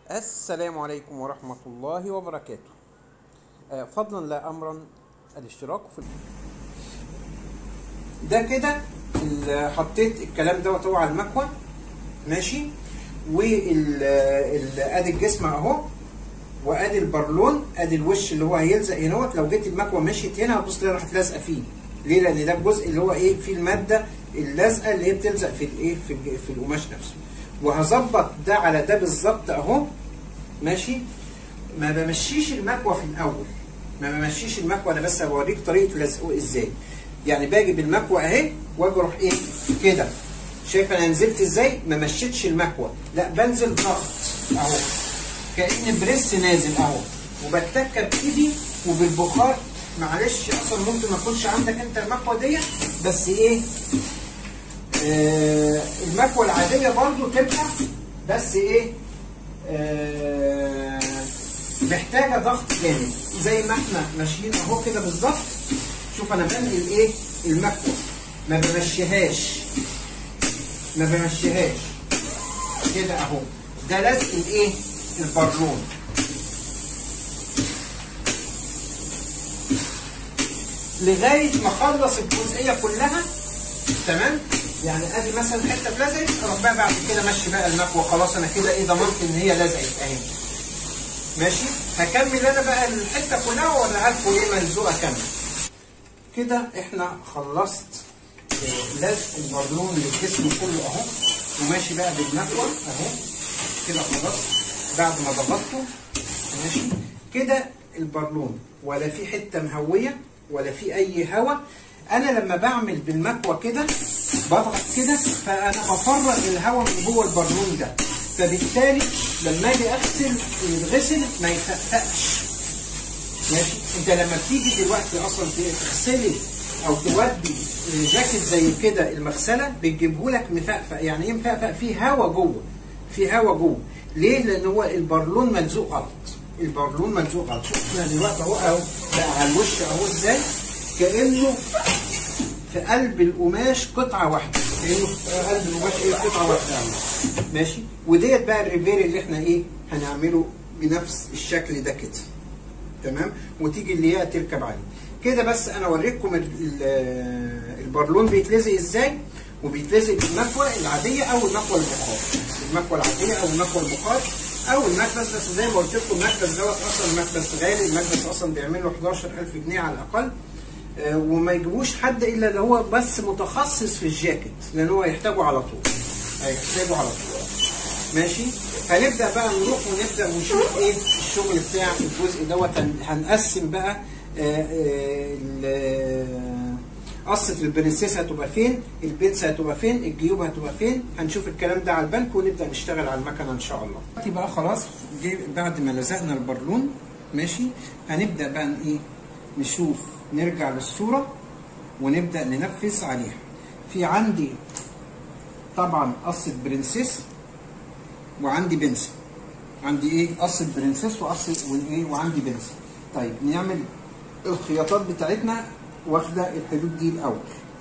السلام عليكم ورحمة الله وبركاته آه، فضلا لا أمرا الاشتراك في ده كده ال- حطيت الكلام دوت هو على المكوى ماشي وال ال- ادي الجسم اهو وادي البرلون ادي الوش اللي هو هيلزق هنا اهوت. لو جيت المكوى مشيت هنا هتبص تلاقي راحت لازقه فيه ليه لان ده الجزء اللي هو ايه فيه الماده اللازقه اللي هي بتلزق في الايه في الج- في القماش نفسه وهظبط ده على ده بالظبط اهو ماشي ما بمشيش المكوى في الاول ما بمشيش المكوى انا بس بوريك طريقه لزقه ازاي يعني باجي بالمكوى اهي واجي اروح ايه كده شايف انا نزلت ازاي ما مشيتش المكوى لا بنزل ضغط اهو كأن بريس نازل اهو وبتكه بايدي وبالبخار معلش اصلا ممكن ما يكونش عندك انت المكوى ديت بس ايه آه المكوى العاديه برضو تبقى بس ايه آه محتاجه ضغط جامد زي ما احنا ماشيين اهو كده بالظبط شوف انا بنقل ايه المكوى ما بمشيهاش ما بمشيهاش كده اهو ده لزق الايه البرلون لغايه ما اخلص الجزئيه كلها تمام يعني ادي مثلا حته اتلزقت اروح بقى بعد كده ماشي بقى المكوى خلاص انا كده ايه ضمنت ان هي لزقت اهي ماشي هكمل انا بقى الحته كلها واوريها لكم ايه ملزوقه كامله كده احنا خلصت آه، لزق البرلون للجسم كله اهو وماشي بقى بالمكوى اهو كده خلاص بعد ما ضغطته ماشي كده البرلون ولا في حته مهويه ولا في اي هوا انا لما بعمل بالمكوى كده بضغط كده فانا بفرغ الهواء من جوه البرلون ده فبالتالي لما اجي اغسل الغسل ما يفقفقش ماشي انت لما بتيجي دلوقتي اصلا تغسلي او تودي جاكيت زي كده المغسله بتجيبه لك مفقفق يعني ايه مفقفق فيه هوا جوه فيه هوا جوه ليه لان هو البرلون ملزوق غلط البرلون ملزوق غلط شوف احنا دلوقتي اهو اهو بقى على الوش اهو ازاي كانه في قلب القماش قطعه واحده كانه في قلب القماش ايه قطعه واحده اهو ماشي وديت بقى الريفير اللي احنا ايه هنعمله بنفس الشكل ده كده تمام وتيجي اللي هي تركب عليه كده بس انا اوريكم ال- ال- البرلون بيتلزق ازاي وبيتلزق بالمكوى العاديه او المكوى البخار المكوى العاديه او المكوى البخار او المكبس بس زي ما قلت لكم المكبس دوت اصلا المكبس غالي المكبس اصلا بيعمل له 11000 جنيه على الاقل آه، وما يجيبوش حد الا اللي هو بس متخصص في الجاكيت لان هو يحتاجه على طول هيحتاجه على طول ماشي هنبدا بقى نروح ونبدا ونشوف ايه الشغل بتاع الجزء دوت هن- هنقسم بقى آه، آه، ال- قصة البرنسيس هتبقى فين البنس هتبقى فين الجيوب هتبقى فين هنشوف الكلام ده على البنك ونبدا نشتغل على المكنه ان شاء الله دلوقتي بقى خلاص جه بعد ما لزقنا البرلون ماشي هنبدا بقى ن- ايه نشوف نرجع للصوره ونبدا ننفذ عليها في عندي طبعا قصة برنسيس وعندي بنسة عندي ايه قصة برنسيس وقصة وايه وعندي بنسة طيب نعمل الخياطات بتاعتنا واخدة الحدود دي الأول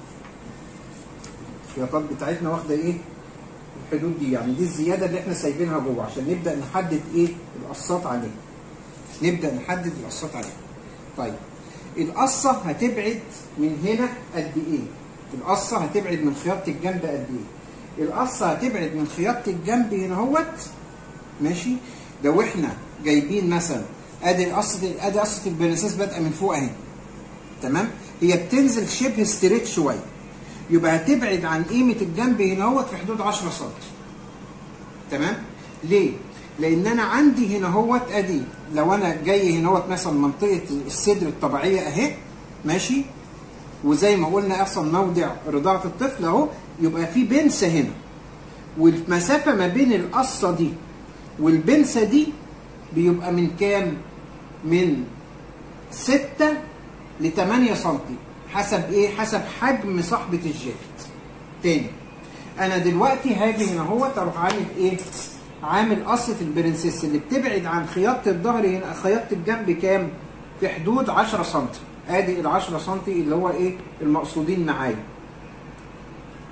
الخياطات بتاعتنا واخدة ايه الحدود دي يعني دي الزيادة اللي احنا سايبينها جوه عشان نبدأ نحدد ايه القصات عليها نبدأ نحدد القصات عليها طيب القصة هتبعد من هنا قد ايه القصة هتبعد من خياطة الجنب قد ايه القصة هتبعد من خياطة الجنب هنا اهوت ماشي لو احنا جايبين مثلا ادي قصة ادي قصة البرنسيس بادئة من فوق اهي تمام هي بتنزل شبه ستريت شوية يبقى هتبعد عن قيمة الجنب هنا اهوت في حدود 10 سم تمام ليه لان انا عندي هنا اهوت ادي لو انا جاي هنا اهوت مثلا منطقه الصدر الطبيعيه اهي ماشي وزي ما قلنا اصلا موضع رضاعه الطفل اهو يبقى في بنسه هنا والمسافه ما بين القصه دي والبنسه دي بيبقى من كام من 6 ل 8 سم حسب ايه حسب حجم صاحبه الجاكيت تاني انا دلوقتي هاجي هنا اهوت اروح عامل ايه عامل قصه البرنسيس اللي بتبعد عن خياطه الظهر هنا خياطه الجنب كام في حدود 10 سم ادي ال 10 سم اللي هو ايه المقصودين معايا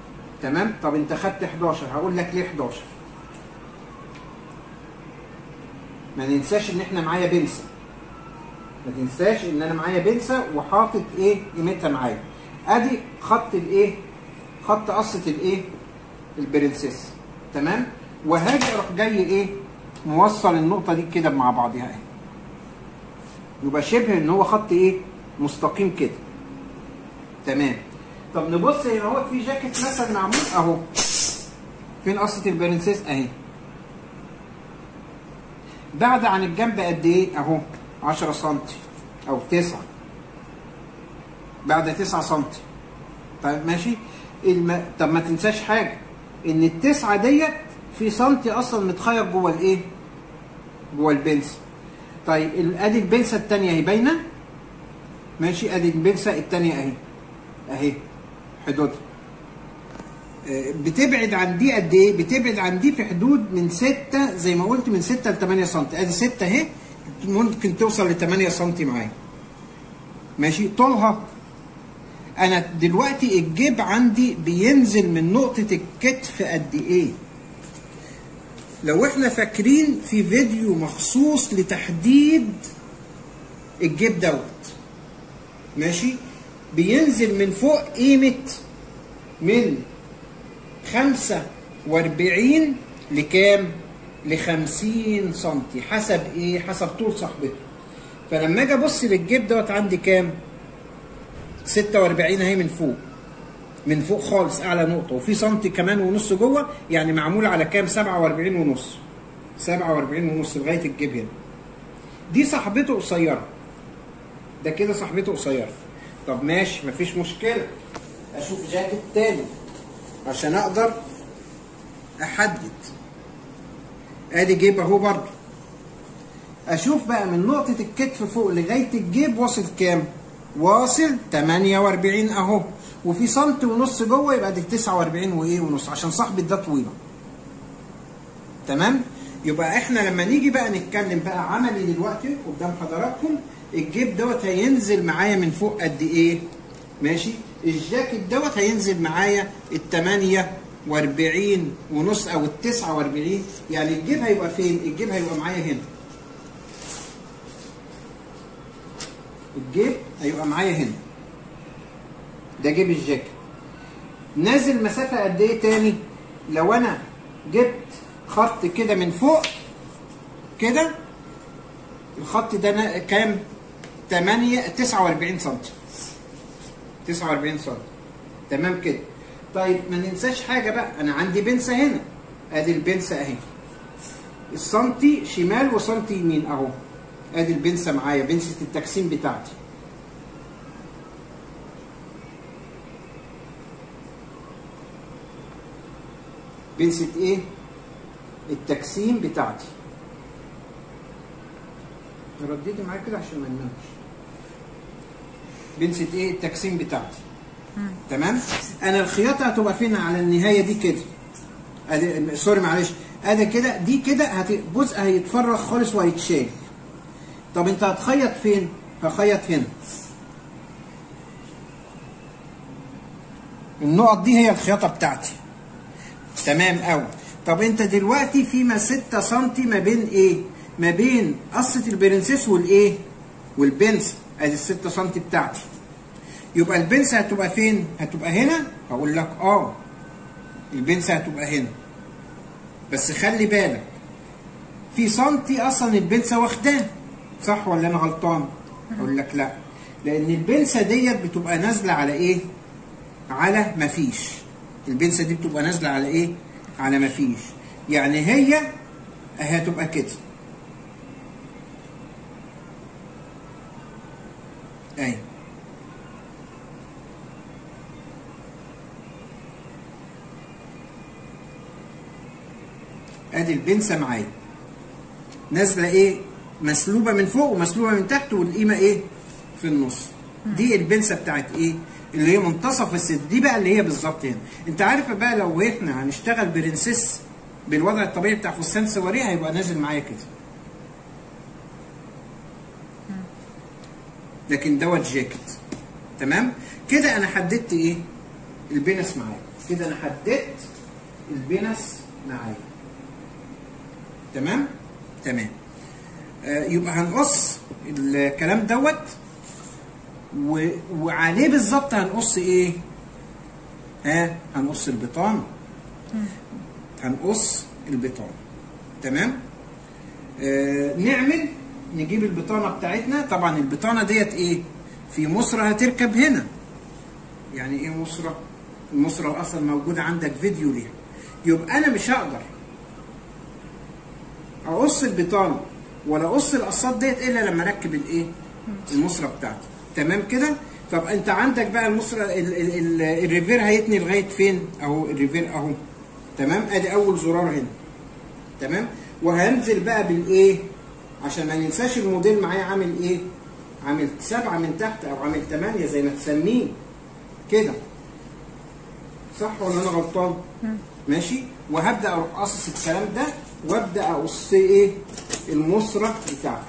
تمام طب انت خدت 11 هقول لك ليه 11 ما ننساش ان احنا معايا بنسه ما تنساش ان انا معايا بنسه وحاطط ايه قيمتها معايا ادي خط الايه خط قصه الايه البرنسيس تمام وهاجي اروح جاي ايه موصل النقطه دي كده مع بعضها اهي يبقى شبه ان هو خط ايه مستقيم كده تمام طب نبص هنا اهو في جاكيت مثلا معمول اهو فين قصه البرنسيس اهي بعد عن الجنب قد ايه اهو 10 سم او 9 بعد 9 سم طيب ماشي الم... طب ما تنساش حاجه ان التسعه ديت في سنتي اصلا متخيط جوه الايه جوه البنسه طيب ال- ادي البنسه الثانيه اهي باينه ماشي ادي البنسه الثانيه اهي اهي حدودها آه، بتبعد عن دي قد ايه؟ بتبعد عن دي في حدود من 6 زي ما قلت من 6 ل 8 سم، ادي 6 اهي ممكن توصل ل 8 سم معايا. ماشي؟ طولها انا دلوقتي الجيب عندي بينزل من نقطة الكتف قد ايه؟ لو احنا فاكرين في فيديو مخصوص لتحديد الجيب دوت ماشي؟ بينزل من فوق قيمة من 45 لكام؟ ل 50 سم حسب ايه؟ حسب طول صاحبته. فلما اجي ابص للجيب دوت عندي كام؟ 46 اهي من فوق. من فوق خالص اعلى نقطه وفي سنتي كمان ونص جوه يعني معمول على كام؟ 47 ونص. 47 ونص لغايه الجيب هنا. دي صاحبته قصيره. ده كده صاحبته قصيره. طب ماشي مفيش مشكله. اشوف جاكيت تاني عشان اقدر احدد ادي جيب اهو برضه اشوف بقى من نقطة الكتف فوق لغاية الجيب واصل كام؟ واصل 48 اهو وفي سنت ونص جوه يبقى دي 49 وايه ونص عشان صاحبة ده طويلة. تمام؟ يبقى احنا لما نيجي بقى نتكلم بقى عملي دلوقتي قدام حضراتكم الجيب دوت هينزل معايا من فوق قد ايه؟ ماشي؟ الجاكيت دوت هينزل معايا ال 48 ونص او ال 49 يعني الجيب هيبقى فين؟ الجيب هيبقى معايا هنا. الجيب هيبقى معايا هنا. ده جيب الجاكيت. نازل مسافة قد ايه تاني؟ لو انا جبت خط كده من فوق كده الخط ده نا- كام؟ 8 49 سم 49 سم تمام كده طيب ما ننساش حاجه بقى انا عندي بنسه هنا ادي البنسه اهي السنتي شمال وسنتي يمين اهو ادي البنسه معايا بنسه التقسيم بتاعتي بنسه ايه التقسيم بتاعتي رديتي معايا كده عشان ما ننامش بنسة ايه التقسيم بتاعتي تمام انا الخياطه هتبقى فين على النهايه دي كده ادي سوري معلش ادي كده دي كده هت... جزء هيتفرغ خالص وهيتشال طب انت هتخيط فين هخيط هنا النقط دي هي الخياطه بتاعتي تمام قوي طب انت دلوقتي فيما 6 سم ما بين ايه ما بين قصه البرنسيس والايه والبنس ادي ال 6 سم بتاعتي يبقى البنسة هتبقى فين هتبقى هنا هقول لك اه البنسة هتبقى هنا بس خلي بالك في سنتي اصلا البنسة واخداه صح ولا انا غلطان اقول لك لا لان البنسة ديت بتبقى نازلة على ايه على مفيش البنسة دي بتبقى نازلة على ايه على مفيش يعني هي هتبقى كده ايوه ادي البنسه معايا نازله ايه مسلوبه من فوق ومسلوبه من تحت والقيمه ايه في النص دي البنسه بتاعت ايه اللي هي منتصف الست دي بقى اللي هي بالظبط هنا انت عارف بقى لو احنا هنشتغل برنسيس بالوضع الطبيعي بتاع فستان سواريه هيبقى نازل معايا كده لكن دوت جاكيت تمام كده انا حددت ايه البنس معايا كده انا حددت البنس معايا تمام تمام آه، يبقى هنقص الكلام دوت و... وعليه بالظبط هنقص ايه ها هنقص البطانه هنقص البطانه تمام آه نعمل نجيب البطانه بتاعتنا طبعا البطانه ديت ايه في مصر هتركب هنا يعني ايه مصرة المصرة اصلا موجودة عندك فيديو ليها يبقى انا مش هقدر اقص البطانة ولا اقص القصات ديت الا لما اركب الايه المصرة بتاعتي تمام كده طب انت عندك بقى المصرة ال ال ال الريفير هيتني لغاية فين اهو الريفير اهو تمام ادي اول زرار هنا تمام وهنزل بقى بالايه عشان ما ننساش الموديل معايا عامل ايه عامل سبعة من تحت او عامل ثمانية زي ما تسميه كده صح ولا انا غلطان ماشي وهبدا اروح قاصص الكلام ده وابدا اقص ايه المصرة بتاعتي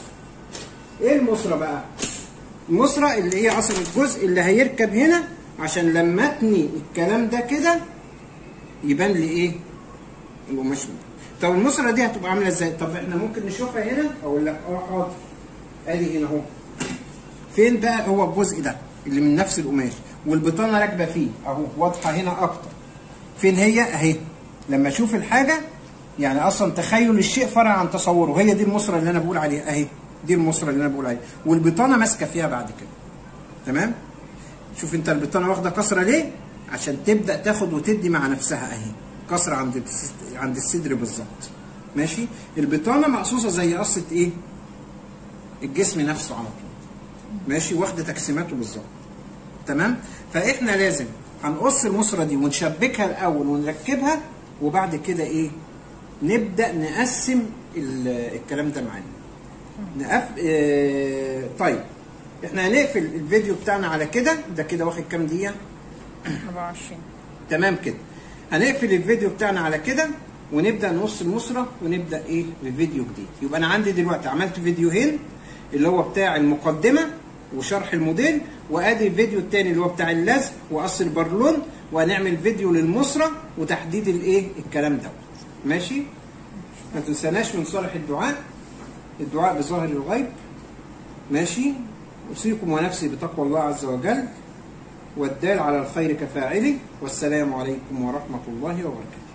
ايه المصرة بقى المصرة اللي هي اصل الجزء اللي هيركب هنا عشان لما اتني الكلام ده كده يبان لي ايه القماش ده. طب المصرة دي هتبقى عاملة ازاي طب احنا ممكن نشوفها هنا اقول لك اه حاضر ادي هنا اهو فين بقى هو الجزء ده اللي من نفس القماش والبطانه راكبه فيه اهو واضحه هنا اكتر فين هي اهي لما اشوف الحاجه يعني اصلا تخيل الشيء فرع عن تصوره هي دي المصره اللي انا بقول عليها اهي دي المصره اللي انا بقول عليها والبطانه ماسكه فيها بعد كده تمام شوف انت البطانه واخده كسره ليه عشان تبدا تاخد وتدي مع نفسها اهي كسره عند الس- عند الصدر بالظبط ماشي البطانه مقصوصه زي قصه ايه الجسم نفسه على طول ماشي واخده تقسيماته بالظبط تمام فاحنا لازم هنقص المصره دي ونشبكها الاول ونركبها وبعد كده ايه نبدا نقسم ال- الكلام ده معانا نقف... اه... طيب احنا هنقفل الفيديو بتاعنا على كده ده كده واخد كام دقيقه 24 تمام كده هنقفل الفيديو بتاعنا على كده ونبدا نقص المصرة ونبدا ايه بفيديو جديد يبقى انا عندي دلوقتي عملت فيديوهين اللي هو بتاع المقدمه وشرح الموديل وادي الفيديو التاني اللي هو بتاع اللزق وقص البرلون وهنعمل فيديو للمصرة وتحديد الايه الكلام ده ماشي ما تنساناش من صالح الدعاء الدعاء بظاهر الغيب ماشي اوصيكم ونفسي بتقوى الله عز وجل والدال على الخير كفاعله والسلام عليكم ورحمه الله وبركاته